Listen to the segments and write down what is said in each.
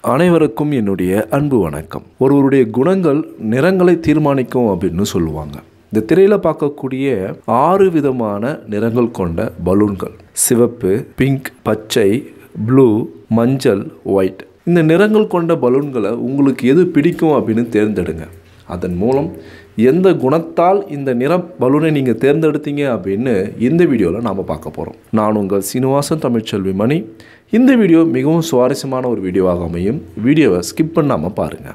அனைவருக்கும் என்னுடைய அன்பு வணக்கம் ஒருவருடைய குணங்கள் நிறங்களை தீர்மானிக்கும் அப்படின்னு சொல்லுவாங்க இந்த திரையில் பார்க்கக்கூடிய ஆறு விதமான நிறங்கள் கொண்ட பலூன்கள் சிவப்பு பிங்க் பச்சை ப்ளூ மஞ்சள் ஒயிட் இந்த நிறங்கள் கொண்ட பலூன்களை உங்களுக்கு எது பிடிக்கும் அப்படின்னு தேர்ந்தெடுங்க அதன் மூலம் எந்த குணத்தால் இந்த நிற பலூனை நீங்கள் தேர்ந்தெடுத்தீங்க அப்படின்னு இந்த வீடியோவில் நாம் பார்க்க போகிறோம் நான் உங்கள் சீனிவாசன் தமிழ்ச்செல்வி மணி இந்த வீடியோ மிகவும் சுவாரஸ்யமான ஒரு வீடியோவாக அமையும் வீடியோவை ஸ்கிப் பண்ணாமல் பாருங்கள்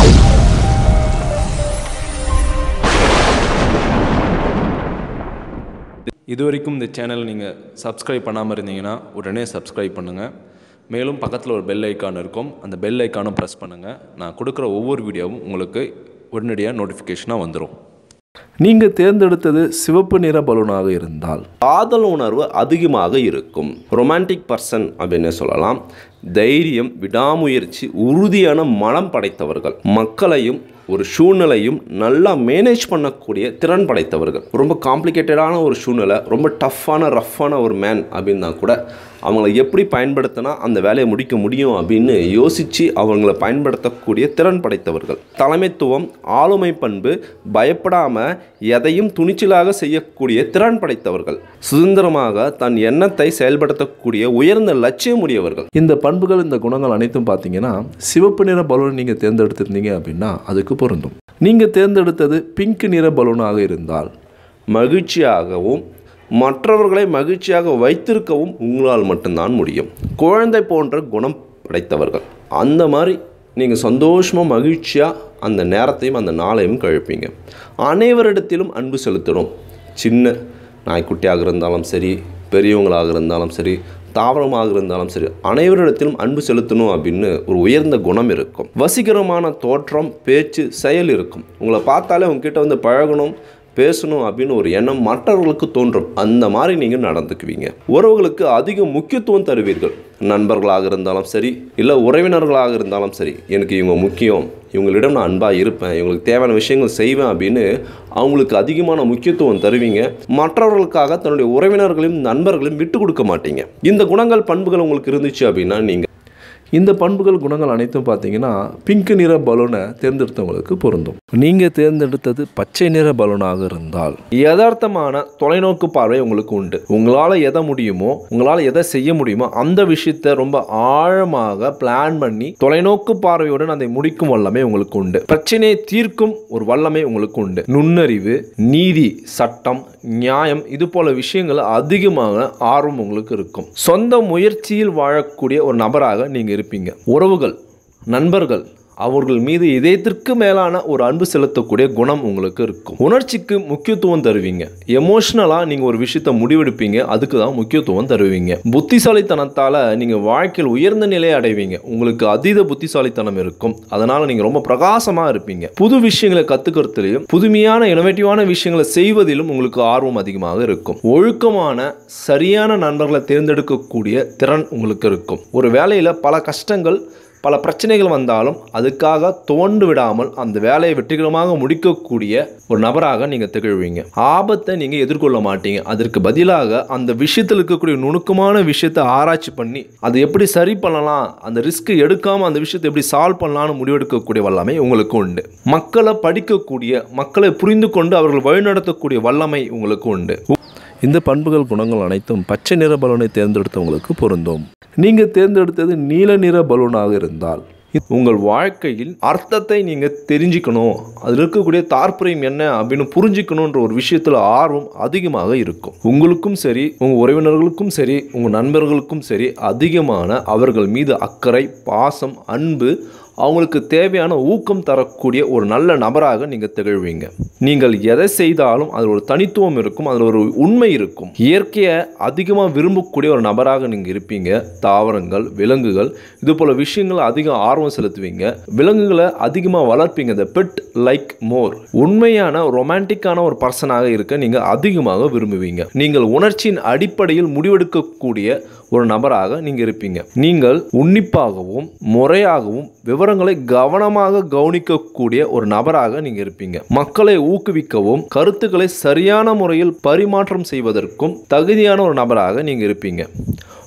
இது வரைக்கும் இந்த சேனல் நீங்கள் சப்ஸ்கிரைப் பண்ணாமல் இருந்தீங்கன்னா உடனே சப்ஸ்கிரைப் பண்ணுங்கள் மேலும் பக்கத்தில் ஒரு பெல் ஐக்கான் இருக்கும் அந்த பெல் ஐக்கானும் ப்ரெஸ் பண்ணுங்கள் நான் கொடுக்குற ஒவ்வொரு வீடியோவும் உங்களுக்கு உடனடியாக நோட்டிஃபிகேஷனாக வந்துடும் நீங்கள் தேர்ந்தெடுத்தது சிவப்பு நிற பலூனாக இருந்தால் காதல் உணர்வு அதிகமாக இருக்கும் ரொமான்டிக் பர்சன் அப்படின்னு சொல்லலாம் தைரியம் விடாமுயற்சி உறுதியான மனம் படைத்தவர்கள் மக்களையும் ஒரு சூழ்நிலையும் நல்லா மேனேஜ் பண்ணக்கூடிய திறன் படைத்தவர்கள் ரொம்ப காம்ப்ளிகேட்டடான ஒரு சூழ்நிலை ரொம்ப டஃப்பான ரஃப்பான ஒரு மேன் அப்படின்னா கூட அவங்கள எப்படி பயன்படுத்தினா அந்த வேலையை முடிக்க முடியும் அப்படின்னு யோசித்து அவங்கள பயன்படுத்தக்கூடிய திறன் படைத்தவர்கள் தலைமைத்துவம் ஆளுமை பண்பு பயப்படாமல் எதையும் துணிச்சலாக செய்யக்கூடிய திறன் படைத்தவர்கள் சுதந்திரமாக தன் எண்ணத்தை செயல்படுத்தக்கூடிய உயர்ந்த லட்சியம் உடையவர்கள் இந்த பண்புகள் இந்த குணங்கள் அனைத்தும் பார்த்தீங்கன்னா சிவப்பு நிற பலூன் நீங்கள் தேர்ந்தெடுத்திருந்தீங்க அப்படின்னா அதுக்கு பொருந்தும் நீங்கள் தேர்ந்தெடுத்தது பிங்க் நிற பலூனாக இருந்தால் மகிழ்ச்சியாகவும் மற்றவர்களை மகிழ்ச்சியாக வைத்திருக்கவும் உங்களால் மட்டும்தான் முடியும் குழந்தை போன்ற குணம் படைத்தவர்கள் அந்த மாதிரி நீங்கள் சந்தோஷமாக மகிழ்ச்சியாக அந்த நேரத்தையும் அந்த நாளையும் கழிப்பீங்க அனைவரிடத்திலும் அன்பு செலுத்தணும் சின்ன நாய்க்குட்டியாக இருந்தாலும் சரி பெரியவங்களாக இருந்தாலும் சரி தாவரமாக இருந்தாலும் சரி அனைவரிடத்திலும் அன்பு செலுத்தணும் அப்படின்னு ஒரு உயர்ந்த குணம் இருக்கும் வசீகரமான தோற்றம் பேச்சு செயல் இருக்கும் உங்களை பார்த்தாலே உங்ககிட்ட வந்து பழகணும் பேசணும் அப்படின்னு ஒரு எண்ணம் மற்றவர்களுக்கு தோன்றும் அந்த மாதிரி நீங்கள் நடந்துக்குவீங்க உறவுகளுக்கு அதிக முக்கியத்துவம் தருவீர்கள் நண்பர்களாக இருந்தாலும் சரி இல்லை உறவினர்களாக இருந்தாலும் சரி எனக்கு இவங்க முக்கியம் இவங்களிடம் நான் அன்பாக இருப்பேன் இவங்களுக்கு தேவையான விஷயங்கள் செய்வேன் அப்படின்னு அவங்களுக்கு அதிகமான முக்கியத்துவம் தருவீங்க மற்றவர்களுக்காக தன்னுடைய உறவினர்களையும் நண்பர்களையும் விட்டு கொடுக்க மாட்டீங்க இந்த குணங்கள் பண்புகள் உங்களுக்கு இருந்துச்சு அப்படின்னா நீங்கள் இந்த பண்புகள் குணங்கள் அனைத்தும் பார்த்தீங்கன்னா பிங்க் நிற பலூனை தேர்ந்தெடுத்தவங்களுக்கு பொருந்தும் நீங்கள் தேர்ந்தெடுத்தது பச்சை நிற பலூனாக இருந்தால் யதார்த்தமான தொலைநோக்கு பார்வை உங்களுக்கு உண்டு உங்களால் எதை முடியுமோ உங்களால் எதை செய்ய முடியுமோ அந்த விஷயத்தை ரொம்ப ஆழமாக பிளான் பண்ணி தொலைநோக்கு பார்வையுடன் அதை முடிக்கும் வல்லமை உங்களுக்கு உண்டு பிரச்சனையை தீர்க்கும் ஒரு வல்லமை உங்களுக்கு உண்டு நுண்ணறிவு நீதி சட்டம் நியாயம் இது போல விஷயங்கள் அதிகமாக ஆர்வம் உங்களுக்கு இருக்கும் சொந்த முயற்சியில் வாழக்கூடிய ஒரு நபராக நீங்கள் இருப்பீங்க உறவுகள் நண்பர்கள் அவர்கள் மீது இதயத்திற்கு மேலான ஒரு அன்பு செலுத்தக்கூடிய குணம் உங்களுக்கு இருக்கும் உணர்ச்சிக்கு முக்கியத்துவம் தருவீங்க எமோஷ்னலாக நீங்கள் ஒரு விஷயத்தை முடிவெடுப்பீங்க அதுக்கு தான் முக்கியத்துவம் தருவீங்க புத்திசாலித்தனத்தால் நீங்கள் வாழ்க்கையில் உயர்ந்த நிலையை அடைவீங்க உங்களுக்கு அதீத புத்திசாலித்தனம் இருக்கும் அதனால் நீங்கள் ரொம்ப பிரகாசமாக இருப்பீங்க புது விஷயங்களை கற்றுக்கிறதுலையும் புதுமையான இனோவேட்டிவான விஷயங்களை செய்வதிலும் உங்களுக்கு ஆர்வம் அதிகமாக இருக்கும் ஒழுக்கமான சரியான நண்பர்களை தேர்ந்தெடுக்கக்கூடிய திறன் உங்களுக்கு இருக்கும் ஒரு வேலையில் பல கஷ்டங்கள் பல பிரச்சனைகள் வந்தாலும் அதுக்காக தோண்டு விடாமல் அந்த வேலையை வெற்றிகரமாக முடிக்கக்கூடிய ஒரு நபராக நீங்கள் திகழ்வீங்க ஆபத்தை நீங்கள் எதிர்கொள்ள மாட்டீங்க அதற்கு பதிலாக அந்த விஷயத்தில் இருக்கக்கூடிய நுணுக்கமான விஷயத்தை ஆராய்ச்சி பண்ணி அதை எப்படி சரி பண்ணலாம் அந்த ரிஸ்க் எடுக்காமல் அந்த விஷயத்தை எப்படி சால்வ் பண்ணலாம்னு முடிவெடுக்கக்கூடிய வல்லமை உங்களுக்கு உண்டு மக்களை படிக்கக்கூடிய மக்களை புரிந்து கொண்டு அவர்கள் வழிநடத்தக்கூடிய வல்லமை உங்களுக்கு உண்டு இந்த பண்புகள் குணங்கள் அனைத்தும் பச்சை நிற பலூனை தேர்ந்தெடுத்தவங்களுக்கு பொருந்தும் நீங்கள் தேர்ந்தெடுத்தது நீல நிற பலூனாக இருந்தால் உங்கள் வாழ்க்கையில் அர்த்தத்தை நீங்கள் தெரிஞ்சுக்கணும் அதில் இருக்கக்கூடிய தாற்பயம் என்ன அப்படின்னு புரிஞ்சுக்கணுன்ற ஒரு விஷயத்தில் ஆர்வம் அதிகமாக இருக்கும் உங்களுக்கும் சரி உங்கள் உறவினர்களுக்கும் சரி உங்கள் நண்பர்களுக்கும் சரி அதிகமான அவர்கள் மீது அக்கறை பாசம் அன்பு அவங்களுக்கு தேவையான ஊக்கம் தரக்கூடிய ஒரு நல்ல நபராக நீங்கள் திகழ்வீங்க நீங்கள் எதை செய்தாலும் அதில் ஒரு தனித்துவம் இருக்கும் அதில் ஒரு உண்மை இருக்கும் இயற்கையை அதிகமாக விரும்பக்கூடிய ஒரு நபராக நீங்கள் இருப்பீங்க தாவரங்கள் விலங்குகள் இது போல விஷயங்கள் அதிக ஆர்வம் செலுத்துவீங்க விலங்குகளை அதிகமாக வளர்ப்பீங்க இந்த பெட் லைக் மோர் உண்மையான ரொமான்டிக்கான ஒரு பர்சனாக இருக்க நீங்கள் அதிகமாக விரும்புவீங்க நீங்கள் உணர்ச்சியின் அடிப்படையில் முடிவெடுக்கக்கூடிய ஒரு நபராக நீங்கள் இருப்பீங்க நீங்கள் உன்னிப்பாகவும் முறையாகவும் விவரங்களை கவனமாக கவனிக்கக்கூடிய ஒரு நபராக நீங்கள் இருப்பீங்க மக்களை ஊக்குவிக்கவும் கருத்துக்களை சரியான முறையில் பரிமாற்றம் செய்வதற்கும் தகுதியான ஒரு நபராக நீங்கள் இருப்பீங்க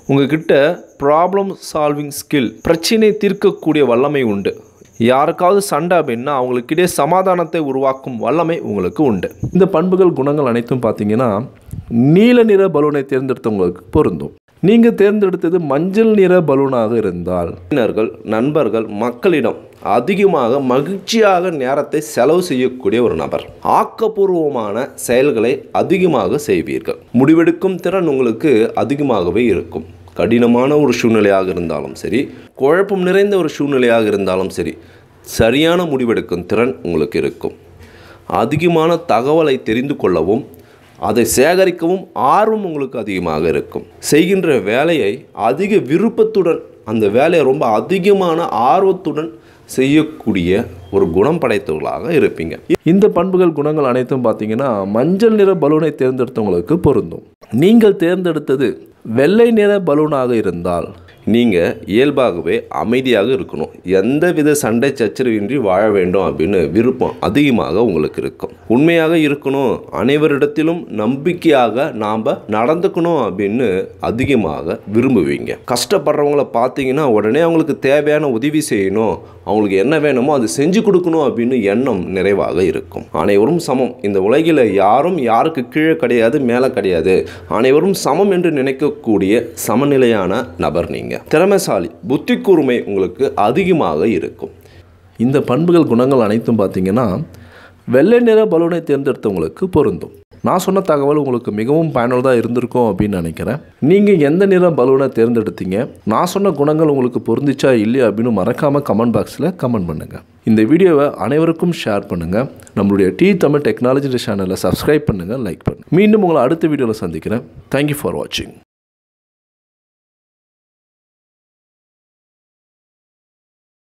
உங்ககிட்ட ப்ராப்ளம் சால்விங் ஸ்கில் பிரச்சனை தீர்க்கக்கூடிய வல்லமை உண்டு யாருக்காவது சண்டை அப்படின்னா அவங்களுக்கிடையே சமாதானத்தை உருவாக்கும் வல்லமை உங்களுக்கு உண்டு இந்த பண்புகள் குணங்கள் அனைத்தும் பார்த்தீங்கன்னா நீல நிற பலூனை தேர்ந்தெடுத்தவங்களுக்கு பொருந்தும் நீங்கள் தேர்ந்தெடுத்தது மஞ்சள் நிற பலூனாக இருந்தால் உறவினர்கள் நண்பர்கள் மக்களிடம் அதிகமாக மகிழ்ச்சியாக நேரத்தை செலவு செய்யக்கூடிய ஒரு நபர் ஆக்கப்பூர்வமான செயல்களை அதிகமாக செய்வீர்கள் முடிவெடுக்கும் திறன் உங்களுக்கு அதிகமாகவே இருக்கும் கடினமான ஒரு சூழ்நிலையாக இருந்தாலும் சரி குழப்பம் நிறைந்த ஒரு சூழ்நிலையாக இருந்தாலும் சரி சரியான முடிவெடுக்கும் திறன் உங்களுக்கு இருக்கும் அதிகமான தகவலை தெரிந்து கொள்ளவும் அதை சேகரிக்கவும் ஆர்வம் உங்களுக்கு அதிகமாக இருக்கும் செய்கின்ற வேலையை அதிக விருப்பத்துடன் அந்த வேலையை ரொம்ப அதிகமான ஆர்வத்துடன் செய்யக்கூடிய ஒரு குணம் படைத்தவர்களாக இருப்பீங்க இந்த பண்புகள் குணங்கள் அனைத்தும் பார்த்தீங்கன்னா மஞ்சள் நிற பலூனை தேர்ந்தெடுத்தவங்களுக்கு பொருந்தும் நீங்கள் தேர்ந்தெடுத்தது வெள்ளை நிற பலூனாக இருந்தால் நீங்கள் இயல்பாகவே அமைதியாக இருக்கணும் எந்தவித சண்டை சச்சரவின்றி வாழ வேண்டும் அப்படின்னு விருப்பம் அதிகமாக உங்களுக்கு இருக்கும் உண்மையாக இருக்கணும் அனைவரிடத்திலும் நம்பிக்கையாக நாம் நடந்துக்கணும் அப்படின்னு அதிகமாக விரும்புவீங்க கஷ்டப்படுறவங்கள பார்த்தீங்கன்னா உடனே அவங்களுக்கு தேவையான உதவி செய்யணும் அவங்களுக்கு என்ன வேணுமோ அது செஞ்சு கொடுக்கணும் அப்படின்னு எண்ணம் நிறைவாக இருக்கும் அனைவரும் சமம் இந்த உலகில் யாரும் யாருக்கு கீழே கிடையாது மேலே கிடையாது அனைவரும் சமம் என்று நினைக்கக்கூடிய சமநிலையான நபர் நீங்கள் திறமைசாலி புத்தி கூர்மை உங்களுக்கு அதிகமாக இருக்கும் இந்த பண்புகள் குணங்கள் அனைத்தும் பார்த்தீங்கன்னா வெள்ளை நிற பலூனை தேர்ந்தெடுத்தவங்களுக்கு பொருந்தும் நான் சொன்ன தகவல் உங்களுக்கு மிகவும் பயனுள்ளதாக இருந்திருக்கும் அப்படின்னு நினைக்கிறேன் நீங்கள் எந்த நிற பலூனை தேர்ந்தெடுத்தீங்க நான் சொன்ன குணங்கள் உங்களுக்கு பொருந்துச்சா இல்லையா அப்படின்னு மறக்காமல் கமெண்ட் பாக்ஸில் கமெண்ட் பண்ணுங்கள் இந்த வீடியோவை அனைவருக்கும் ஷேர் பண்ணுங்கள் நம்மளுடைய டி தமிழ் டெக்னாலஜி சேனலை சப்ஸ்கிரைப் பண்ணுங்கள் லைக் பண்ணுங்கள் மீண்டும் உங்களை அடுத்த வீடியோவில் சந்திக்கிறேன் தேங்க்யூ ஃபார் வாட்சிங்